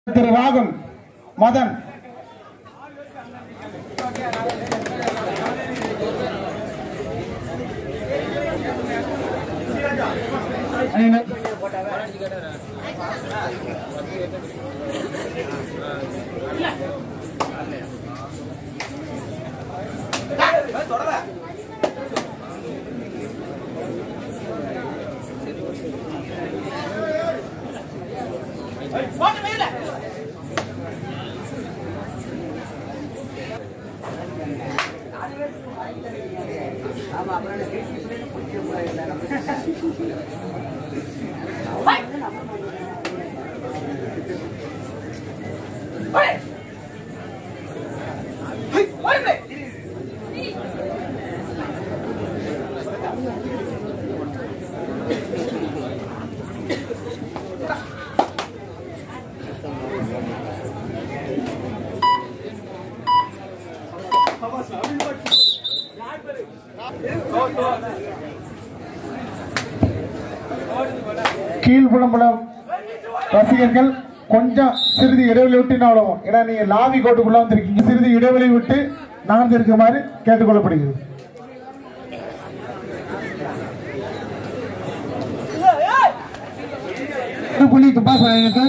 திரு ராகுல் மதன் அணியினர் கீழ்புலம்பலம் ரசிகர்கள் கொஞ்சம் சிறிது இடைவெளி விட்டு நகரும் ஏன்னா நீங்க லாவி கோட்டுக்குள்ள வந்திருக்கீங்க சிறிது இடைவெளி விட்டு நகர்ந்து இருக்குமாறு கேட்டுக்கொள்ளப்படுகிறது புள்ளி துப்பாக்கி அணியினருக்கு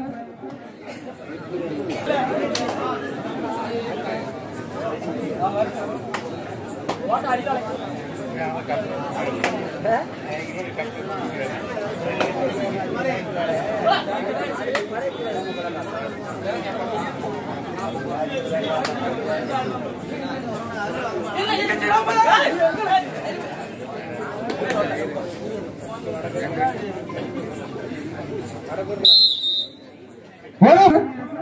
ஒரு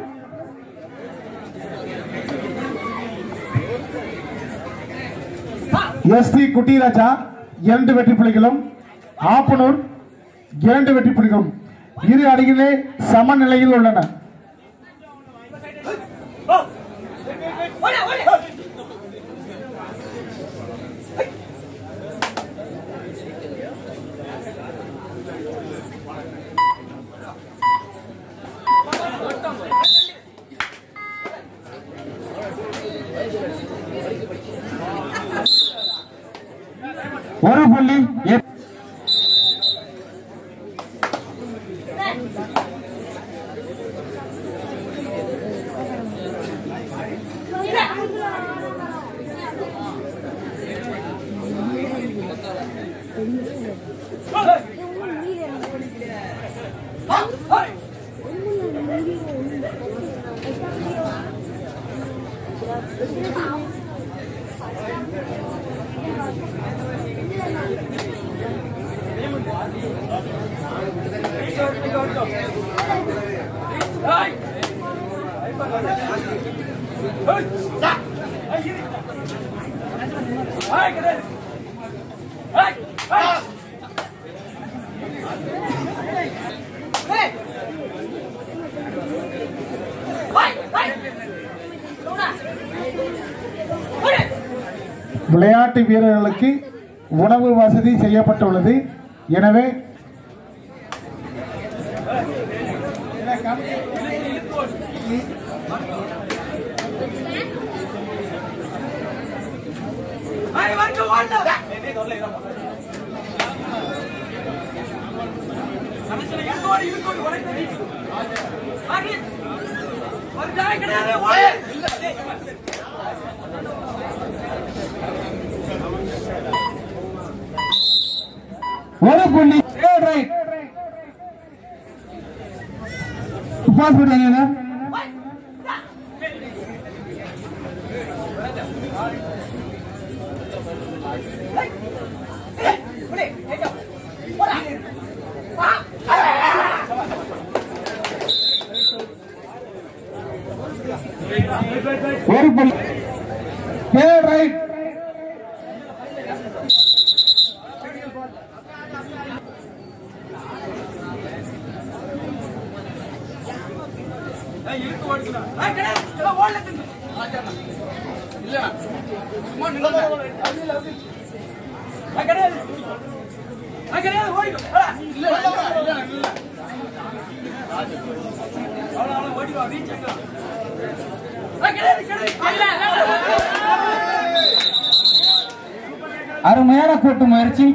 எஸ் டி குட்டிராஜா இரண்டு வெற்றி புள்ளிகளும் ஆப்பனூர் இரண்டு வெற்றி புள்ளிகளும் இரு அணிகளே சமநிலையில் உள்ளன ஒரு புள்ளி எ- விளையாட்டு வீரர்களுக்கு உணவு வசதி செய்யப்பட்டுள்ளது எனவே ஒரு புள்ளி தேர்ட் ரைட் பாஸ் பண்ணுங்க ஒரு புள்ளி தேர்ட் ரைட் ஓடிடும் அருமையான கூட்டு முயற்சி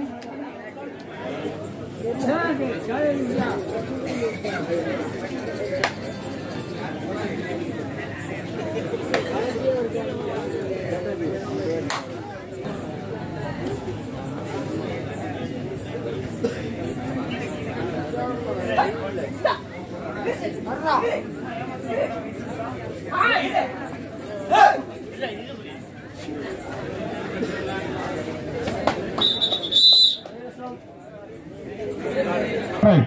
Right.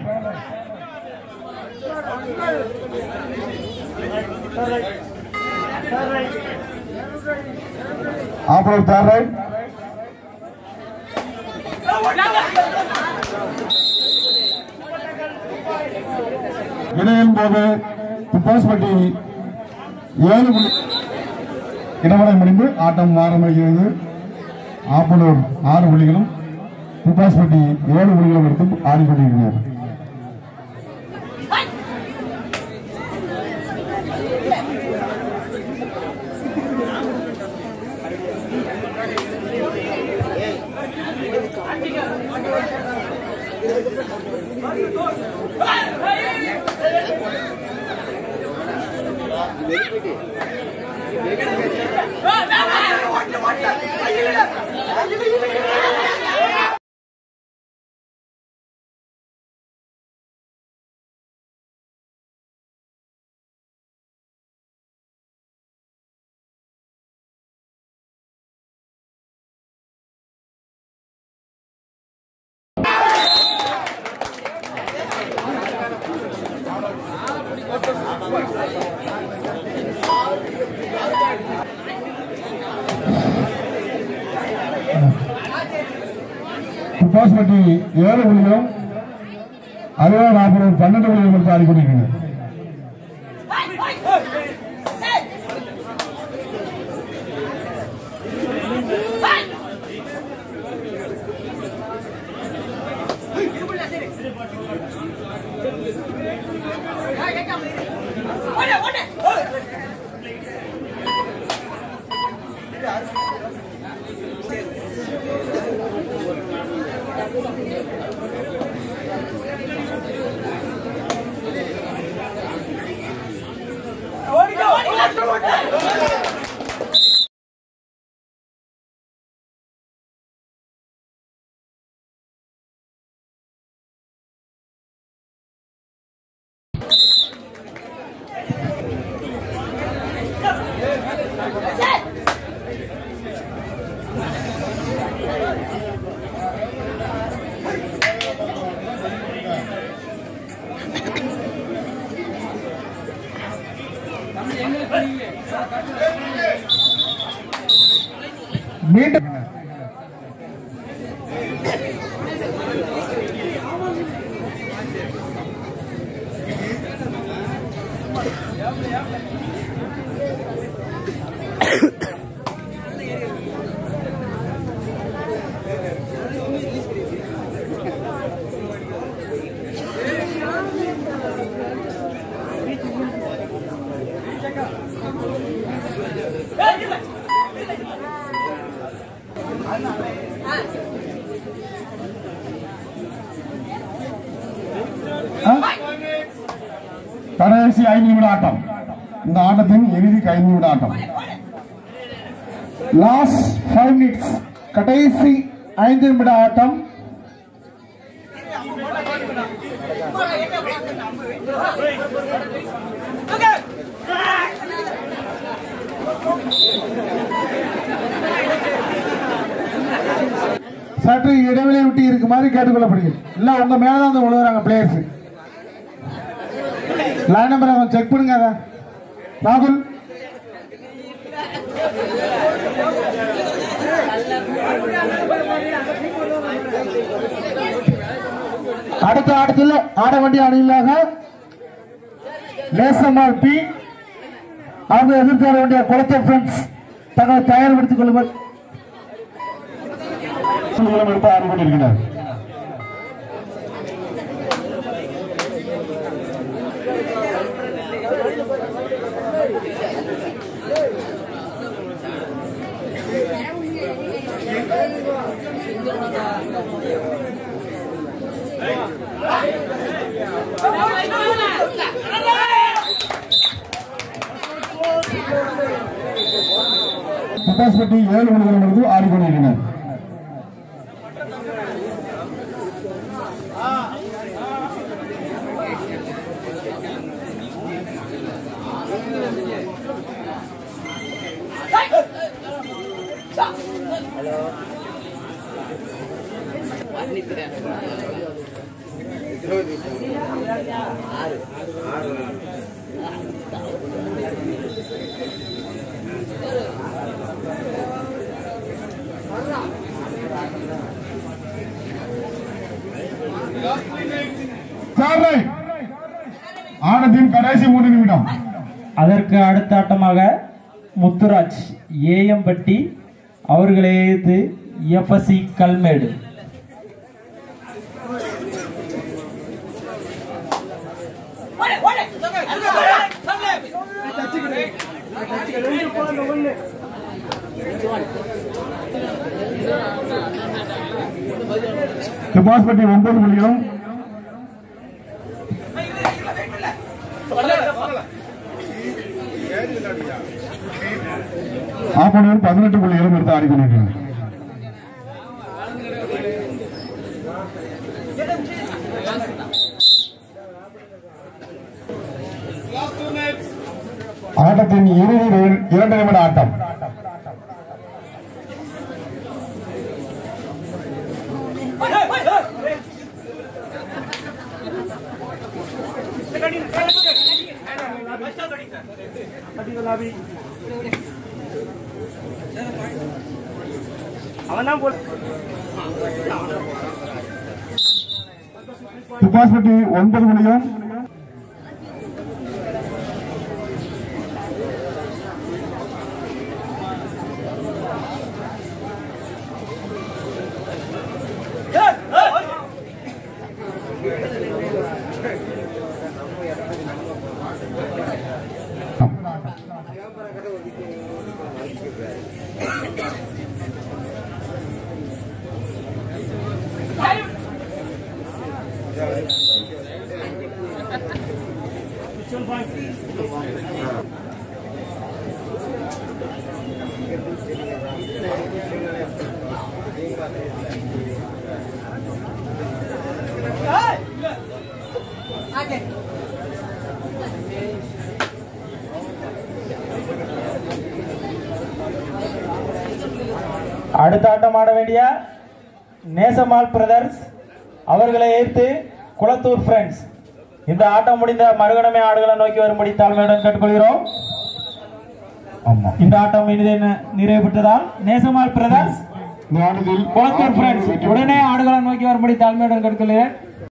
Operator third right. இடையின் போது துப்பாஸ்பட்டி ஏழு புள்ளி இடவரை முடிந்து ஆட்டம் ஆரம்பிக்கிறது ஆப்பனூர் ஆறு புள்ளிகளும் துப்பாஸ்பட்டி ஏழு புள்ளிகளும் எடுத்து ஆடிக்கொண்டிருக்கிறார் துப்பாஸ்பட்டி ஏழு புள்ளிகளும் அதுவே நாற்பது பன்னெண்டு புள்ளிகளும் எடுத்து ஆடிக்கொண்டிருக்கிறார் மீண்டும் கடைசி ஐந்து நிமிட ஆட்டம் இந்த ஆட்டத்தின் இறுதிக்கு ஐந்து நிமிட ஆட்டம் லாஸ்ட் ஃபைவ் மினிட்ஸ் கடைசி ஐந்து நிமிட ஆட்டம் சற்று இடைவெளி விட்டு இருக்குமாறு கேட்டுக்கொள்ளப்படுகிறது இல்ல உங்க மேலதான் வந்து விழுகுறாங்க பிளேயர்ஸ் லைன் நம்பர் செக் பண்ணுங்க அதை ராகுல் அடுத்த ஆட்டத்தில் ஆட வேண்டிய அணியிலாக நேசம்மாள் பி அவங்க எதிர்த்து வர வேண்டிய குளத்தை ஃப்ரெண்ட்ஸ் தங்களை தயார்படுத்திக் கொள்ளுங்கள் எடுத்து ஆடி கொண்டிருக்கிறார் துப்பாஸ்பட்டி ஏழு மணிகளும் இருந்து ஆடிக்கொண்டிருக்கிறார் சார் ஆனத்தின் கடைசி மூன்று நிமிடம் அதற்கு அடுத்த ஆட்டமாக முத்துராஜ் ஏஎம்பட்டி அவர்களை எதிர்த்து எஃப்எஸ்சி கல்மேடு துப்பாஸ்பட்டி ஒன்பது புள்ளிகளும் ஆப்பனூர் பதினெட்டு புள்ளிகளும் எடுத்து ஆடிக்கொண்டிருக்கிறார் ஆட்டத்தின் இறுதி இரு- இரண்டு நிமிட ஆட்டம் துப்பாஸ்பட்டி ஒன்பது புள்ளியும் அடுத்த ஆட்டம் ஆட வேண்டிய நேசமால் பிரதர்ஸ் அவர்களை எதிர்த்து குளத்தூர் ஃப்ரெண்ட்ஸ் இந்த ஆட்டம் முடிந்த மறுகணமே ஆடுகளை நோக்கி வரும்படி தாழ்மையுடன் கேட்டுக்கொள்கிறோம் ஆமா இந்த ஆட்டம் இனிதே ந- நிறைவு பெற்றதால் நேசமால் பிரதர்ஸ் இந்த ஆட்டத்தில் குளத்தூர் ஃப்ரெண்ட்ஸ் உடனே ஆடுகளை நோக்கி வரும்படி தாழ்மையுடன் கேட்டுக்கொள்கிறேன்